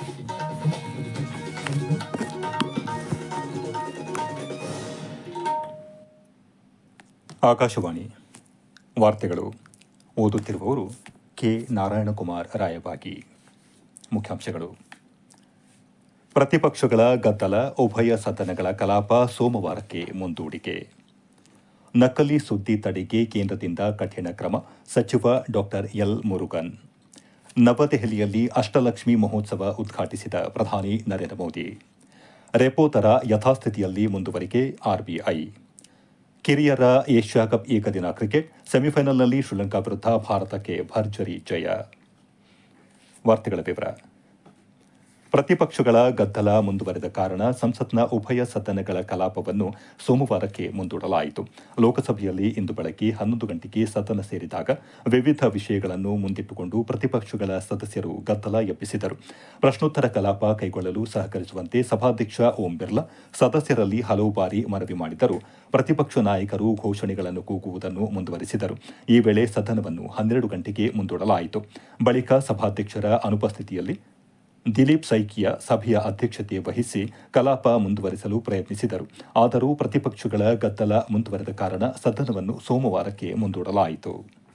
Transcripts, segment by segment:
ಆಕಾಶವಾಣಿ ವಾರ್ತೆಗಳು ಓದುತ್ತಿರುವವರು ಕೆ ನಾರಾಯಣಕುಮಾರ್ ರಾಯಬಾಗಿ ಮುಖ್ಯಾಂಶಗಳು ಪ್ರತಿಪಕ್ಷಗಳ ಗದ್ದಲ ಉಭಯ ಸದನಗಳ ಕಲಾಪ ಸೋಮವಾರಕ್ಕೆ ಮುಂದೂಡಿಕೆ ನಕಲಿ ಸುದ್ದಿ ತಡೆಗೆ ಕೇಂದ್ರದಿಂದ ಕಠಿಣ ಕ್ರಮ ಸಚಿವ ಡಾ ಎಲ್ ಮುರುಗನ್ ನವದೆಹಲಿಯಲ್ಲಿ ಅಷ್ಟಲಕ್ಷ್ಮಿ ಮಹೋತ್ಸವ ಉದ್ಘಾಟಿಸಿದ ಪ್ರಧಾನಿ ನರೇಂದ್ರ ಮೋದಿ ರೆಪೋ ದರ ಯಥಾಸ್ಥಿತಿಯಲ್ಲಿ ಮುಂದುವರಿಕೆ ಆರ್ಬಿಐ ಕಿರಿಯರ ಏಷ್ಯಾ ಕಪ್ ಏಕದಿನ ಕ್ರಿಕೆಟ್ ಸೆಮಿಫೈನಲ್ನಲ್ಲಿ ಶ್ರೀಲಂಕಾ ವಿರುದ್ಧ ಭಾರತಕ್ಕೆ ಭರ್ಜರಿ ಜಯ ವಾರ್ತೆಗಳ ವಿವರ ಪ್ರತಿಪಕ್ಷಗಳ ಗದ್ದಲ ಮುಂದುವರೆದ ಕಾರಣ ಸಂಸತ್ನ ಉಭಯ ಸದನಗಳ ಕಲಾಪವನ್ನು ಸೋಮವಾರಕ್ಕೆ ಮುಂದೂಡಲಾಯಿತು ಲೋಕಸಭೆಯಲ್ಲಿ ಇಂದು ಬೆಳಗ್ಗೆ ಹನ್ನೊಂದು ಗಂಟೆಗೆ ಸದನ ಸೇರಿದಾಗ ವಿವಿಧ ವಿಷಯಗಳನ್ನು ಮುಂದಿಟ್ಟುಕೊಂಡು ಪ್ರತಿಪಕ್ಷಗಳ ಸದಸ್ಯರು ಗದ್ದಲ ಎಬ್ಬಿಸಿದರು ಪ್ರಶ್ನೋತ್ತರ ಕಲಾಪ ಕೈಗೊಳ್ಳಲು ಸಹಕರಿಸುವಂತೆ ಸಭಾಧ್ಯಕ್ಷ ಓಂ ಬಿರ್ಲಾ ಸದಸ್ಯರಲ್ಲಿ ಹಲವು ಬಾರಿ ಮನವಿ ಮಾಡಿದರೂ ಪ್ರತಿಪಕ್ಷ ನಾಯಕರು ಘೋಷಣೆಗಳನ್ನು ಕೂಗುವುದನ್ನು ಮುಂದುವರೆಸಿದರು ಈ ವೇಳೆ ಸದನವನ್ನು ಹನ್ನೆರಡು ಗಂಟೆಗೆ ಮುಂದೂಡಲಾಯಿತು ಬಳಿಕ ಸಭಾಧ್ಯಕ್ಷರ ಅನುಪಸ್ಥಿತಿಯಲ್ಲಿ ದಿಲೀಪ್ ಸೈಕಿಯ ಸಭೆಯ ಅಧ್ಯಕ್ಷತೆ ವಹಿಸಿ ಕಲಾಪ ಮುಂದುವರೆಸಲು ಪ್ರಯತ್ನಿಸಿದರು ಆದರೂ ಪ್ರತಿಪಕ್ಷಗಳ ಗದ್ದಲ ಮುಂದುವರೆದ ಕಾರಣ ಸದನವನ್ನು ಸೋಮವಾರಕ್ಕೆ ಮುಂದೂಡಲಾಯಿತು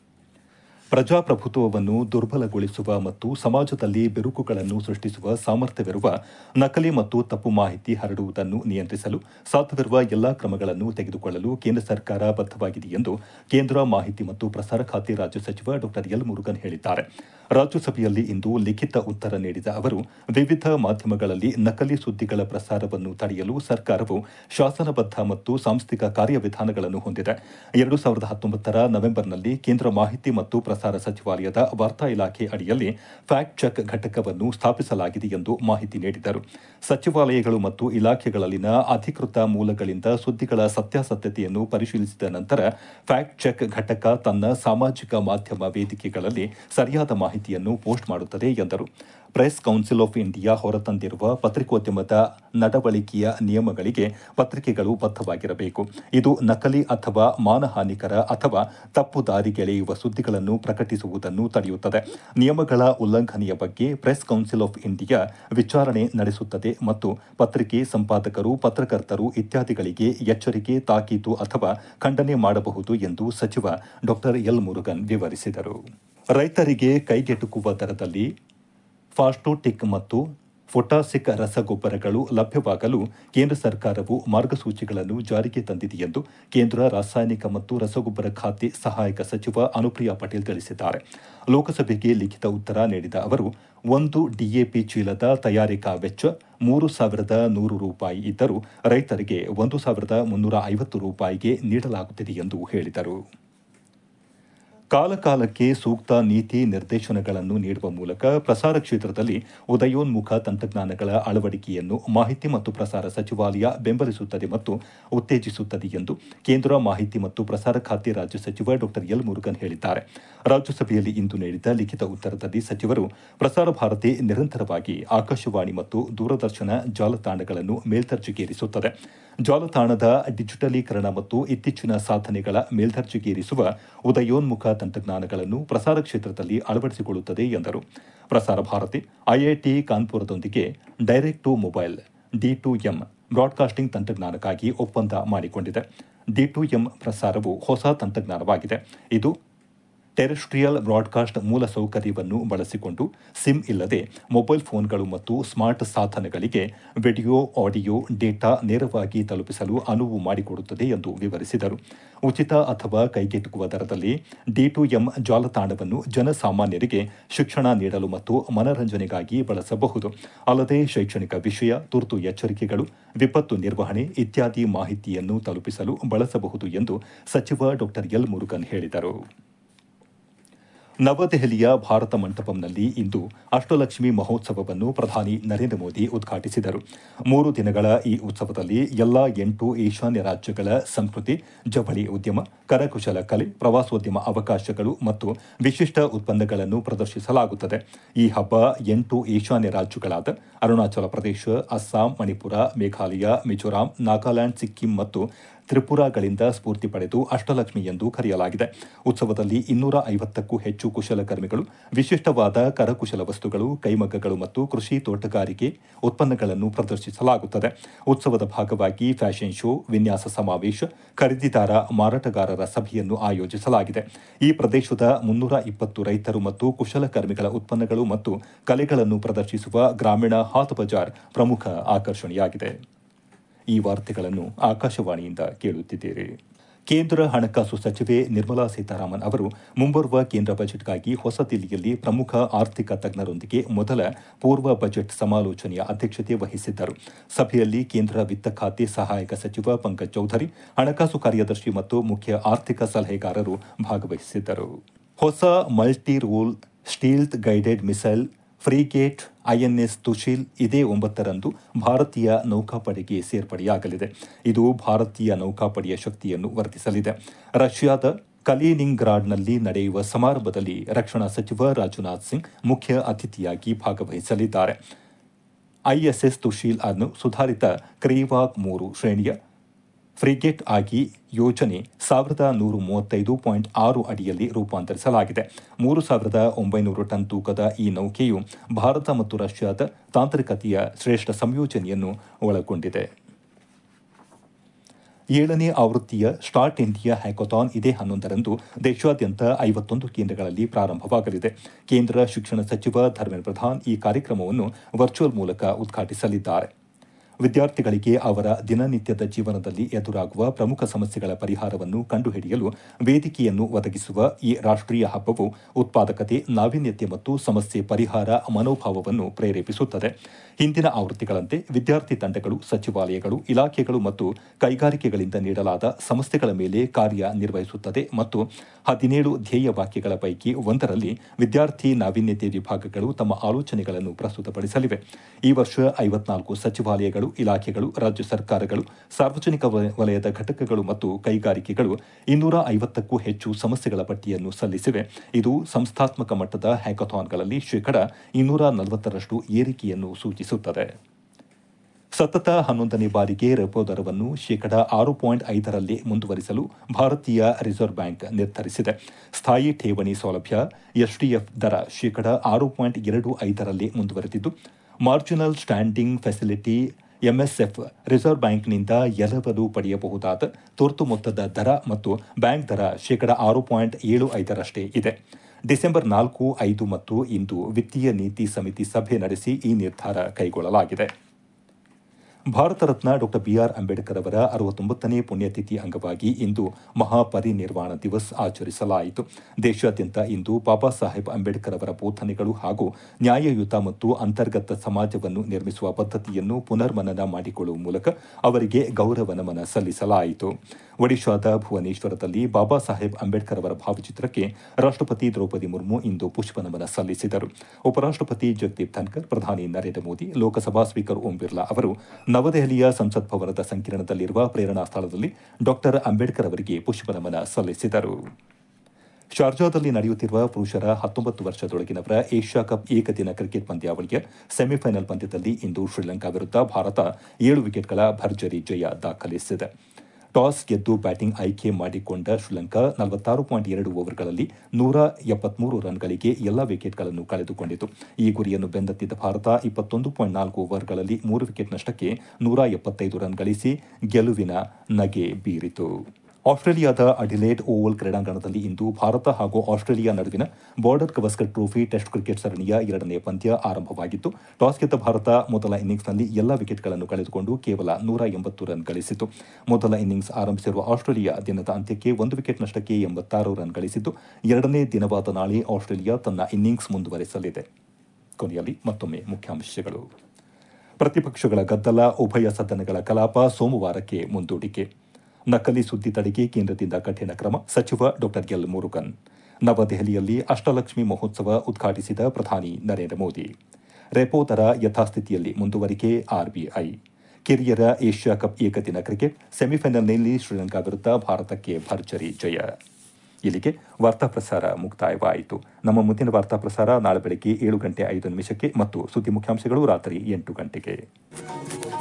ಪ್ರಜಾಪ್ರಭುತ್ವವನ್ನು ದುರ್ಬಲಗೊಳಿಸುವ ಮತ್ತು ಸಮಾಜದಲ್ಲಿ ಬಿರುಕುಗಳನ್ನು ಸೃಷ್ಟಿಸುವ ಸಾಮರ್ಥ್ಯವಿರುವ ನಕಲಿ ಮತ್ತು ತಪ್ಪು ಮಾಹಿತಿ ಹರಡುವುದನ್ನು ನಿಯಂತ್ರಿಸಲು ಸಾಧ್ಯವಿರುವ ಎಲ್ಲಾ ಕ್ರಮಗಳನ್ನು ತೆಗೆದುಕೊಳ್ಳಲು ಕೇಂದ್ರ ಸರ್ಕಾರ ಬದ್ಧವಾಗಿದೆ ಎಂದು ಕೇಂದ್ರ ಮಾಹಿತಿ ಮತ್ತು ಪ್ರಸಾರ ಖಾತೆ ರಾಜ್ಯ ಸಚಿವ ಡಾ ಎಲ್ ಮುರುಗನ್ ಹೇಳಿದ್ದಾರೆ ರಾಜ್ಯಸಭೆಯಲ್ಲಿ ಇಂದು ಲಿಖಿತ ಉತ್ತರ ನೀಡಿದ ಅವರು ವಿವಿಧ ಮಾಧ್ಯಮಗಳಲ್ಲಿ ನಕಲಿ ಸುದ್ದಿಗಳ ಪ್ರಸಾರವನ್ನು ತಡೆಯಲು ಸರ್ಕಾರವು ಶಾಸನಬದ್ಧ ಮತ್ತು ಸಾಂಸ್ಥಿಕ ಕಾರ್ಯವಿಧಾನಗಳನ್ನು ಹೊಂದಿದೆ ಎರಡು ಸಾವಿರದ ಹತ್ತೊಂಬತ್ತರ ನವೆಂಬರ್ನಲ್ಲಿ ಕೇಂದ್ರ ಮಾಹಿತಿ ಮತ್ತು ಪ್ರಸಾರ ಸಚಿವಾಲಯದ ವಾರ್ತಾ ಇಲಾಖೆ ಅಡಿಯಲ್ಲಿ ಫ್ಯಾಕ್ಟ್ ಚೆಕ್ ಘಟಕವನ್ನು ಸ್ಥಾಪಿಸಲಾಗಿದೆ ಎಂದು ಮಾಹಿತಿ ನೀಡಿದರು ಸಚಿವಾಲಯಗಳು ಮತ್ತು ಇಲಾಖೆಗಳಲ್ಲಿನ ಅಧಿಕೃತ ಮೂಲಗಳಿಂದ ಸುದ್ದಿಗಳ ಸತ್ಯಾಸತ್ಯತೆಯನ್ನು ಪರಿಶೀಲಿಸಿದ ನಂತರ ಫ್ಯಾಕ್ಟ್ ಚೆಕ್ ಘಟಕ ತನ್ನ ಸಾಮಾಜಿಕ ಮಾಧ್ಯಮ ವೇದಿಕೆಗಳಲ್ಲಿ ಸರಿಯಾದ ಮಾಹಿತಿಯನ್ನು ಪೋಸ್ಟ್ ಮಾಡುತ್ತದೆ ಎಂದರು ಪ್ರೆಸ್ ಕೌನ್ಸಿಲ್ ಆಫ್ ಇಂಡಿಯಾ ಹೊರತಂದಿರುವ ಪತ್ರಿಕೋದ್ಯಮದ ನಡವಳಿಕೆಯ ನಿಯಮಗಳಿಗೆ ಪತ್ರಿಕೆಗಳು ಬದ್ಧವಾಗಿರಬೇಕು ಇದು ನಕಲಿ ಅಥವಾ ಮಾನಹಾನಿಕರ ಅಥವಾ ತಪ್ಪು ದಾರಿಗೆಳೆಯುವ ಸುದ್ದಿಗಳನ್ನು ಪ್ರಕಟಿಸುವುದನ್ನು ತಡೆಯುತ್ತದೆ ನಿಯಮಗಳ ಉಲ್ಲಂಘನೆಯ ಬಗ್ಗೆ ಪ್ರೆಸ್ ಕೌನ್ಸಿಲ್ ಆಫ್ ಇಂಡಿಯಾ ವಿಚಾರಣೆ ನಡೆಸುತ್ತದೆ ಮತ್ತು ಪತ್ರಿಕೆ ಸಂಪಾದಕರು ಪತ್ರಕರ್ತರು ಇತ್ಯಾದಿಗಳಿಗೆ ಎಚ್ಚರಿಕೆ ತಾಕೀತು ಅಥವಾ ಖಂಡನೆ ಮಾಡಬಹುದು ಎಂದು ಸಚಿವ ಡಾ ಎಲ್ ಮುರುಗನ್ ವಿವರಿಸಿದರು ರೈತರಿಗೆ ಕೈಗೆಟುಕುವ ದರದಲ್ಲಿ ಫಾಸ್ಟೋಟಿಕ್ ಮತ್ತು ಫೊಟಾಸಿಕ್ ರಸಗೊಬ್ಬರಗಳು ಲಭ್ಯವಾಗಲು ಕೇಂದ್ರ ಸರ್ಕಾರವು ಮಾರ್ಗಸೂಚಿಗಳನ್ನು ಜಾರಿಗೆ ತಂದಿದೆ ಎಂದು ಕೇಂದ್ರ ರಾಸಾಯನಿಕ ಮತ್ತು ರಸಗೊಬ್ಬರ ಖಾತೆ ಸಹಾಯಕ ಸಚಿವ ಅನುಪ್ರಿಯಾ ಪಟೇಲ್ ತಿಳಿಸಿದ್ದಾರೆ ಲೋಕಸಭೆಗೆ ಲಿಖಿತ ಉತ್ತರ ನೀಡಿದ ಅವರು ಒಂದು ಡಿಎಪಿ ಚೀಲದ ತಯಾರಿಕಾ ವೆಚ್ಚ ಮೂರು ಸಾವಿರದ ನೂರು ರೂಪಾಯಿ ಇದ್ದರೂ ರೈತರಿಗೆ ಒಂದು ಸಾವಿರದ ಮುನ್ನೂರ ಐವತ್ತು ರೂಪಾಯಿಗೆ ನೀಡಲಾಗುತ್ತಿದೆ ಎಂದು ಹೇಳಿದರು ಕಾಲಕಾಲಕ್ಕೆ ಸೂಕ್ತ ನೀತಿ ನಿರ್ದೇಶನಗಳನ್ನು ನೀಡುವ ಮೂಲಕ ಪ್ರಸಾರ ಕ್ಷೇತ್ರದಲ್ಲಿ ಉದಯೋನ್ಮುಖ ತಂತ್ರಜ್ಞಾನಗಳ ಅಳವಡಿಕೆಯನ್ನು ಮಾಹಿತಿ ಮತ್ತು ಪ್ರಸಾರ ಸಚಿವಾಲಯ ಬೆಂಬಲಿಸುತ್ತದೆ ಮತ್ತು ಉತ್ತೇಜಿಸುತ್ತದೆ ಎಂದು ಕೇಂದ್ರ ಮಾಹಿತಿ ಮತ್ತು ಪ್ರಸಾರ ಖಾತೆ ರಾಜ್ಯ ಸಚಿವ ಡಾ ಎಲ್ ಮುರುಗನ್ ಹೇಳಿದ್ದಾರೆ ರಾಜ್ಯಸಭೆಯಲ್ಲಿ ಇಂದು ನೀಡಿದ ಲಿಖಿತ ಉತ್ತರದಲ್ಲಿ ಸಚಿವರು ಪ್ರಸಾರ ಭಾರತಿ ನಿರಂತರವಾಗಿ ಆಕಾಶವಾಣಿ ಮತ್ತು ದೂರದರ್ಶನ ಜಾಲತಾಣಗಳನ್ನು ಮೇಲ್ದರ್ಜೆಗೇರಿಸುತ್ತದೆ ಜಾಲತಾಣದ ಡಿಜಿಟಲೀಕರಣ ಮತ್ತು ಇತ್ತೀಚಿನ ಸಾಧನೆಗಳ ಮೇಲ್ದರ್ಜೆಗೇರಿಸುವ ಉದಯೋನ್ಮುಖ ತಂತ್ರಜ್ಞಾನಗಳನ್ನು ಪ್ರಸಾರ ಕ್ಷೇತ್ರದಲ್ಲಿ ಅಳವಡಿಸಿಕೊಳ್ಳುತ್ತದೆ ಎಂದರು ಪ್ರಸಾರ ಭಾರತಿ ಐಐಟಿ ಕಾನ್ಪುರದೊಂದಿಗೆ direct to mobile D to M broadcasting ತಂತ್ರಜ್ಞಾನಕ್ಕಾಗಿ ಒಪ್ಪಂದ ಮಾಡಿಕೊಂಡಿದೆ ಡಿ ಟು ಎಂ ಪ್ರಸಾರವು ಹೊಸ ತಂತ್ರಜ್ಞಾನವಾಗಿದೆ ಇದು ಟೆರೆಸ್ಟ್ರಿಯಲ್ ಬ್ರಾಡ್ಕಾಸ್ಟ್ ಮೂಲಸೌಕರ್ಯವನ್ನು ಬಳಸಿಕೊಂಡು ಸಿಮ್ ಇಲ್ಲದೆ ಮೊಬೈಲ್ ಫೋನ್ಗಳು ಮತ್ತು ಸ್ಮಾರ್ಟ್ ಸಾಧನಗಳಿಗೆ ವಿಡಿಯೋ ಆಡಿಯೋ ಡೇಟಾ ನೇರವಾಗಿ ತಲುಪಿಸಲು ಅನುವು ಮಾಡಿಕೊಡುತ್ತದೆ ಎಂದು ವಿವರಿಸಿದರು ಉಚಿತ ಅಥವಾ ಕೈಗೆಟುಕುವ ದರದಲ್ಲಿ ಡಿ ಟು ಎಂ ಜಾಲತಾಣವನ್ನು ಜನಸಾಮಾನ್ಯರಿಗೆ ಶಿಕ್ಷಣ ನೀಡಲು ಮತ್ತು ಮನರಂಜನೆಗಾಗಿ ಬಳಸಬಹುದು ಅಲ್ಲದೆ ಶೈಕ್ಷಣಿಕ ವಿಷಯ ತುರ್ತು ಎಚ್ಚರಿಕೆಗಳು ವಿಪತ್ತು ನಿರ್ವಹಣೆ ಇತ್ಯಾದಿ ಮಾಹಿತಿಯನ್ನು ತಲುಪಿಸಲು ಬಳಸಬಹುದು ಎಂದು ಸಚಿವ ಡಾ ಎಲ್ ಮುರುಗನ್ ಹೇಳಿದರು ನವದೆಹಲಿಯ ಭಾರತ ಮಂಟಪಂನಲ್ಲಿ ಇಂದು ಅಷ್ಟಲಕ್ಷ್ಮಿ ಮಹೋತ್ಸವವನ್ನು ಪ್ರಧಾನಿ ನರೇಂದ್ರ ಮೋದಿ ಉದ್ಘಾಟಿಸಿದರು ಮೂರು ದಿನಗಳ ಈ ಉತ್ಸವದಲ್ಲಿ ಎಲ್ಲಾ ಎಂಟು ಈಶಾನ್ಯ ರಾಜ್ಯಗಳ ಸಂಸ್ಕೃತಿ ಜವಳಿ ಉದ್ಯಮ ಕರಕುಶಲ ಕಲೆ ಪ್ರವಾಸೋದ್ಯಮ ಅವಕಾಶಗಳು ಮತ್ತು ವಿಶಿಷ್ಟ ಉತ್ಪನ್ನಗಳನ್ನು ಪ್ರದರ್ಶಿಸಲಾಗುತ್ತದೆ ಈ ಹಬ್ಬ ಎಂಟು ಈಶಾನ್ಯ ರಾಜ್ಯಗಳಾದ ಅರುಣಾಚಲ ಪ್ರದೇಶ ಅಸ್ಸಾಂ ಮಣಿಪುರ ಮೇಘಾಲಯ ಮಿಜೋರಾಂ ನಾಗಾಲ್ಯಾಂಡ್ ಸಿಕ್ಕಿಂ ಮತ್ತು ತ್ರಿಪುರಾಗಳಿಂದ ಸ್ಫೂರ್ತಿ ಪಡೆದು ಅಷ್ಟಲಕ್ಷ್ಮಿ ಎಂದು ಕರೆಯಲಾಗಿದೆ ಉತ್ಸವದಲ್ಲಿ ಇನ್ನೂರ ಐವತ್ತಕ್ಕೂ ಹೆಚ್ಚು ಕುಶಲಕರ್ಮಿಗಳು ವಿಶಿಷ್ಟವಾದ ಕರಕುಶಲ ವಸ್ತುಗಳು ಕೈಮಗ್ಗಗಳು ಮತ್ತು ಕೃಷಿ ತೋಟಗಾರಿಕೆ ಉತ್ಪನ್ನಗಳನ್ನು ಪ್ರದರ್ಶಿಸಲಾಗುತ್ತದೆ ಉತ್ಸವದ ಭಾಗವಾಗಿ ಫ್ಯಾಷನ್ ಶೋ ವಿನ್ಯಾಸ ಸಮಾವೇಶ ಖರೀದಿದಾರ ಮಾರಾಟಗಾರರ ಸಭೆಯನ್ನು ಆಯೋಜಿಸಲಾಗಿದೆ ಈ ಪ್ರದೇಶದ ಮುನ್ನೂರ ಇಪ್ಪತ್ತು ರೈತರು ಮತ್ತು ಕುಶಲಕರ್ಮಿಗಳ ಉತ್ಪನ್ನಗಳು ಮತ್ತು ಕಲೆಗಳನ್ನು ಪ್ರದರ್ಶಿಸುವ ಗ್ರಾಮೀಣ ಹಾತ್ ಬಜಾರ್ ಪ್ರಮುಖ ಆಕರ್ಷಣೆಯಾಗಿದೆ ಈ ವಾರ್ತೆಗಳನ್ನು ಆಕಾಶವಾಣಿಯಿಂದ ಕೇಳುತ್ತಿದ್ದೀರಿ ಕೇಂದ್ರ ಹಣಕಾಸು ಸಚಿವೆ ನಿರ್ಮಲಾ ಸೀತಾರಾಮನ್ ಅವರು ಮುಂಬರುವ ಕೇಂದ್ರ ಬಜೆಟ್ಗಾಗಿ ಹೊಸದಿಲ್ಲಿಯಲ್ಲಿ ಪ್ರಮುಖ ಆರ್ಥಿಕ ತಜ್ಞರೊಂದಿಗೆ ಮೊದಲ ಪೂರ್ವ ಬಜೆಟ್ ಸಮಾಲೋಚನೆಯ ಅಧ್ಯಕ್ಷತೆ ವಹಿಸಿದ್ದರು ಸಭೆಯಲ್ಲಿ ಕೇಂದ್ರ ವಿತ್ತ ಖಾತೆ ಸಹಾಯಕ ಸಚಿವ ಪಂಕಜ್ ಚೌಧರಿ ಹಣಕಾಸು ಕಾರ್ಯದರ್ಶಿ ಮತ್ತು ಮುಖ್ಯ ಆರ್ಥಿಕ ಸಲಹೆಗಾರರು ಭಾಗವಹಿಸಿದ್ದರು ಹೊಸ multi role stealth guided missile frigate INS Tushil ಇದೇ ಒಂಬತ್ತರಂದು ಭಾರತೀಯ ನೌಕಾಪಡೆಗೆ ಸೇರ್ಪಡೆಯಾಗಲಿದೆ ಇದು ಭಾರತೀಯ ನೌಕಾಪಡೆಯ ಶಕ್ತಿಯನ್ನು ವರ್ಧಿಸಲಿದೆ ರಷ್ಯಾದ ಕಲೀನಿಂಗ್ರಾಡ್ನಲ್ಲಿ ನಡೆಯುವ ಸಮಾರಂಭದಲ್ಲಿ ರಕ್ಷಣಾ ಸಚಿವ ರಾಜನಾಥ್ ಸಿಂಗ್ ಮುಖ್ಯ ಅತಿಥಿಯಾಗಿ ಭಾಗವಹಿಸಲಿದ್ದಾರೆ ಐಎಸ್ಎಸ್ ತುಶೀಲ್ ಅನ್ನು ಸುಧಾರಿತ ಕ್ರೀವಾಕ್ ಮೂರು ಶ್ರೇಣಿಯ ಫ್ರಿಗೇಟ್ ಆಗಿ ಯೋಜನೆ ಸಾವಿರದ ನೂರ ಮೂವತ್ತೈದು ಪಾಯಿಂಟ್ ಆರು ಅಡಿಯಲ್ಲಿ ರೂಪಾಂತರಿಸಲಾಗಿದೆ ಮೂರು ಸಾವಿರದ ಒಂಬೈನೂರು ಟನ್ ತೂಕದ ಈ ನೌಕೆಯು ಭಾರತ ಮತ್ತು ರಷ್ಯಾದ ತಾಂತ್ರಿಕತೆಯ ಶ್ರೇಷ್ಠ ಸಂಯೋಜನೆಯನ್ನು ಒಳಗೊಂಡಿದೆ ಏಳನೇ ಆವೃತ್ತಿಯ ಸ್ಟಾರ್ಟ್ ಇಂಡಿಯಾ ಹ್ಯಾಕಥಾನ್ ಇದೇ ಹನ್ನೊಂದರಂದು ದೇಶಾದ್ಯಂತ ಐವತ್ತೊಂದು ಕೇಂದ್ರಗಳಲ್ಲಿ ಪ್ರಾರಂಭವಾಗಲಿದೆ ಕೇಂದ್ರ ಶಿಕ್ಷಣ ಸಚಿವ ಧರ್ಮೇಂದ್ರ ಪ್ರಧಾನ್ ಈ ಕಾರ್ಯಕ್ರಮವನ್ನು ವರ್ಚುವಲ್ ಮೂಲಕ ಉದ್ಘಾಟಿಸಲಿದ್ದಾರೆ ವಿದ್ಯಾರ್ಥಿಗಳಿಗೆ ಅವರ ದಿನನಿತ್ಯದ ಜೀವನದಲ್ಲಿ ಎದುರಾಗುವ ಪ್ರಮುಖ ಸಮಸ್ಯೆಗಳ ಪರಿಹಾರವನ್ನು ಕಂಡುಹಿಡಿಯಲು ವೇದಿಕೆಯನ್ನು ಒದಗಿಸುವ ಈ ರಾಷ್ಟೀಯ ಹಬ್ಬವು ಉತ್ಪಾದಕತೆ ನಾವೀನ್ಯತೆ ಮತ್ತು ಸಮಸ್ಯೆ ಪರಿಹಾರ ಮನೋಭಾವವನ್ನು ಪ್ರೇರೇಪಿಸುತ್ತದೆ ಹಿಂದಿನ ಆವೃತ್ತಿಗಳಂತೆ ವಿದ್ಯಾರ್ಥಿ ತಂಡಗಳು ಸಚಿವಾಲಯಗಳು ಇಲಾಖೆಗಳು ಮತ್ತು ಕೈಗಾರಿಕೆಗಳಿಂದ ನೀಡಲಾದ ಸಮಸ್ಯೆಗಳ ಮೇಲೆ ಕಾರ್ಯನಿರ್ವಹಿಸುತ್ತದೆ ಮತ್ತು ಹದಿನೇಳು ಧ್ಯೇಯ ವಾಕ್ಯಗಳ ಪೈಕಿ ಒಂದರಲ್ಲಿ ವಿದ್ಯಾರ್ಥಿ ನಾವೀನ್ಯತೆ ವಿಭಾಗಗಳು ತಮ್ಮ ಆಲೋಚನೆಗಳನ್ನು ಪ್ರಸ್ತುತಪಡಿಸಲಿವೆ ಈ ವರ್ಷ ಐವತ್ನಾಲ್ಕು ಸಚಿವಾಲಯಗಳು ಇಲಾಖೆಗಳು ರಾಜ್ಯ ಸರ್ಕಾರಗಳು ಸಾರ್ವಜನಿಕ ವಲಯದ ಘಟಕಗಳು ಮತ್ತು ಕೈಗಾರಿಕೆಗಳು ಇನ್ನೂರ ಐವತ್ತಕ್ಕೂ ಹೆಚ್ಚು ಸಮಸ್ಯೆಗಳ ಪಟ್ಟಿಯನ್ನು ಸಲ್ಲಿಸಿವೆ ಇದು ಸಂಸ್ಥಾತ್ಮಕ ಮಟ್ಟದ ಹ್ಯಾಕಥಾನ್ಗಳಲ್ಲಿ ಶೇಕಡ ಇನ್ನೂರ ನಲವತ್ತರಷ್ಟು ಏರಿಕೆಯನ್ನು ಸೂಚಿಸುತ್ತದೆ ಸತತ ಹನ್ನೊಂದನೇ ಬಾರಿಗೆ ರೆಪೋ ದರವನ್ನು ಶೇಕಡ ಆರು ಪಾಯಿಂಟ್ ಐದರಲ್ಲಿ ಮುಂದುವರಿಸಲು ಭಾರತೀಯ ರಿಸರ್ವ್ ಬ್ಯಾಂಕ್ ನಿರ್ಧರಿಸಿದೆ ಸ್ಥಾಯಿ ಠೇವಣಿ ಸೌಲಭ್ಯ ಎಸ್ಡಿಎಫ್ ದರ ಶೇಕಡ ಆರು ಪಾಯಿಂಟ್ ಎರಡು ಐದರಲ್ಲಿ ಮುಂದುವರೆದಿದ್ದು marginal standing facility MSF reserve ಬ್ಯಾಂಕ್ನಿಂದ ಎರವಲು ಪಡೆಯಬಹುದಾದ ತುರ್ತು ಮೊತ್ತದ ದರ ಮತ್ತು ಬ್ಯಾಂಕ್ ದರ ಶೇಕಡ ಆರು ಪಾಯಿಂಟ್ ಏಳು ಐದರಷ್ಟೇ ಇದೆ ಡಿಸೆಂಬರ್ ನಾಲ್ಕು ಐದು ಮತ್ತು ಇಂದು ವಿತ್ತೀಯ ನೀತಿ ಸಮಿತಿ ಸಭೆ ನಡೆಸಿ ಈ ನಿರ್ಧಾರ ಕೈಗೊಳ್ಳಲಾಗಿದೆ ಭಾರತ ರತ್ನ ಡಾ ಬಿಆರ್ ಅಂಬೇಡ್ಕರ್ ಅವರ ಅರವತ್ತೊಂಬತ್ತನೇ ಪುಣ್ಯತಿಥಿ ಅಂಗವಾಗಿ ಇಂದು ಮಹಾಪರಿನಿರ್ವಾಣ ದಿವಸ್ ಆಚರಿಸಲಾಯಿತು ದೇಶಾದ್ಯಂತ ಇಂದು ಬಾಬಾ ಸಾಹೇಬ್ ಅಂಬೇಡ್ಕರ್ ಅವರ ಬೋಧನೆಗಳು ಹಾಗೂ ನ್ಯಾಯಯುತ ಮತ್ತು ಅಂತರ್ಗತ ಸಮಾಜವನ್ನು ನಿರ್ಮಿಸುವ ಪದ್ಧತಿಯನ್ನು ಪುನರ್ಮನನ ಮಾಡಿಕೊಳ್ಳುವ ಮೂಲಕ ಅವರಿಗೆ ಗೌರವ ನಮನ ಸಲ್ಲಿಸಲಾಯಿತು ಒಡಿಶಾದ ಭುವನೇಶ್ವರದಲ್ಲಿ ಬಾಬಾ ಸಾಹೇಬ್ ಅಂಬೇಡ್ಕರ್ ಅವರ ಭಾವಚಿತ್ರಕ್ಕೆ ರಾಷ್ಟಪತಿ ದ್ರೌಪದಿ ಮುರ್ಮು ಇಂದು ಪುಷ್ಪನಮನ ಸಲ್ಲಿಸಿದರು ಉಪರಾಷ್ಟಪತಿ ಜಗದೀಪ್ ಧನ್ಕರ್ ಪ್ರಧಾನಿ ನರೇಂದ್ರ ಮೋದಿ ಲೋಕಸಭಾ ಸ್ಪೀಕರ್ ಓಂ ಬಿರ್ಲಾ ಅವರು ನವದೆಹಲಿಯ ಸಂಸತ್ ಭವನದ ಸಂಕೀರ್ಣದಲ್ಲಿರುವ ಪ್ರೇರಣಾ ಸ್ಥಳದಲ್ಲಿ ಡಾಕ್ಟರ್ ಅಂಬೇಡ್ಕರ್ ಅವರಿಗೆ ಪುಷ್ಪನಮನ ಸಲ್ಲಿಸಿದರು ಶಾರ್ಜಾದಲ್ಲಿ ನಡೆಯುತ್ತಿರುವ ಪುರುಷರ ಹತ್ತೊಂಬತ್ತು ವರ್ಷದೊಳಗಿನವರ ಏಷ್ಯಾ ಕಪ್ ಏಕದಿನ ಕ್ರಿಕೆಟ್ ಪಂದ್ಯಾವಳಿಯ ಸೆಮಿಫೈನಲ್ ಪಂದ್ಯದಲ್ಲಿ ಇಂದು ಶ್ರೀಲಂಕಾ ವಿರುದ್ಧ ಭಾರತ ಏಳು ವಿಕೆಟ್ಗಳ ಭರ್ಜರಿ ಜಯ ದಾಖಲಿಸಿದೆ ಟಾಸ್ ಗೆದ್ದು ಬ್ಯಾಟಿಂಗ್ ಆಯ್ಕೆ ಮಾಡಿಕೊಂಡ ಶ್ರೀಲಂಕಾ ನಲವತ್ತಾರು ಪಾಯಿಂಟ್ ಎರಡು ಓವರ್ಗಳಲ್ಲಿ ನೂರ ಎಪ್ಪತ್ಮೂರು ರನ್ಗಳಿಗೆ ಎಲ್ಲ ವಿಕೆಟ್ಗಳನ್ನು ಕಳೆದುಕೊಂಡಿತು ಈ ಗುರಿಯನ್ನು ಬೆನ್ನತ್ತಿದ್ದ ಭಾರತ ಇಪ್ಪತ್ತೊಂದು ಪಾಯಿಂಟ್ ನಾಲ್ಕು ಓವರ್ಗಳಲ್ಲಿ ಮೂರು ವಿಕೆಟ್ ನಷ್ಟಕ್ಕೆ ನೂರ ಎಪ್ಪತ್ತೈದು ರನ್ ಗಳಿಸಿ ಗೆಲುವಿನ ನಗೆ ಬೀರಿತು ಆಸ್ಟ್ರೇಲಿಯಾದ ಅಡಿಲೇಡ್ ಓವಲ್ ಕ್ರೀಡಾಂಗಣದಲ್ಲಿ ಇಂದು ಭಾರತ ಹಾಗೂ ಆಸ್ಟ್ರೇಲಿಯಾ ನಡುವಿನ Border Gavaskar trophy test cricket ಸರಣಿಯ ಎರಡನೇ ಪಂದ್ಯ ಆರಂಭವಾಗಿತ್ತು ಟಾಸ್ ಗೆದ್ದ ಭಾರತ ಮೊದಲ ಇನ್ನಿಂಗ್ಸ್ನಲ್ಲಿ ಎಲ್ಲ ವಿಕೆಟ್ಗಳನ್ನು ಕಳೆದುಕೊಂಡು ಕೇವಲ ನೂರ ಎಂಬತ್ತು ರನ್ ಗಳಿಸಿತು ಮೊದಲ ಇನ್ನಿಂಗ್ಸ್ ಆರಂಭಿಸಿರುವ ಆಸ್ಟ್ರೇಲಿಯಾ ದಿನದ ಅಂತ್ಯಕ್ಕೆ ಒಂದು ವಿಕೆಟ್ ನಷ್ಟಕ್ಕೆ ಎಂಬತ್ತಾರು ರನ್ ಗಳಿಸಿದ್ದು ಎರಡನೇ ದಿನವಾದ ನಾಳೆ ಆಸ್ಟ್ರೇಲಿಯಾ ತನ್ನ ಇನ್ನಿಂಗ್ಸ್ ಮುಂದುವರೆಸಲಿದೆ ಕೊನೆಯಲ್ಲಿ ಮತ್ತೊಮ್ಮೆ ಮುಖ್ಯಾಂಶಗಳು ಪ್ರತಿಪಕ್ಷಗಳ ಗದ್ದಲ ಉಭಯ ಸದನಗಳ ಕಲಾಪ ಸೋಮವಾರಕ್ಕೆ ಮುಂದೂಡಿಕೆ ನಕಲಿ ಸುದ್ದಿ ತಡೆಗೆ ಕೇಂದ್ರದಿಂದ ಕಠಿಣ ಕ್ರಮ ಸಚಿವ ಡಾ ಎಲ್ ಮುರುಗನ್ ನವದೆಹಲಿಯಲ್ಲಿ ಅಷ್ಟಲಕ್ಷ್ಮಿ ಮಹೋತ್ಸವ ಉದ್ಘಾಟಿಸಿದ ಪ್ರಧಾನಿ ನರೇಂದ್ರ ಮೋದಿ ರೆಪೋ ದರ ಯಥಾಸ್ಥಿತಿಯಲ್ಲಿ ಮುಂದುವರಿಕೆ ಆರ್ಬಿಐ ಕಿರಿಯರ ಏಷ್ಯಾ ಕಪ್ ಏಕದಿನ ಕ್ರಿಕೆಟ್ ಸೆಮಿಫೈನಲ್ನಲ್ಲಿ ಶ್ರೀಲಂಕಾ ವಿರುದ್ಧ ಭಾರತಕ್ಕೆ ಭರ್ಜರಿ ಜಯ ಇಲ್ಲಿಗೆ ವಾರ್ತಾ ಪ್ರಸಾರ ಮುಕ್ತಾಯವಾಯಿತು ನಮ್ಮ ಮುಂದಿನ ವಾರ್ತಾ ಪ್ರಸಾರ ನಾಳೆ ಬೆಳಗ್ಗೆ ಏಳು ಗಂಟೆ ಐದು ನಿಮಿಷಕ್ಕೆ ಮತ್ತು ಸುದ್ದಿ ಮುಖ್ಯಾಂಶಗಳು ರಾತ್ರಿ ಎಂಟು ಗಂಟೆಗೆ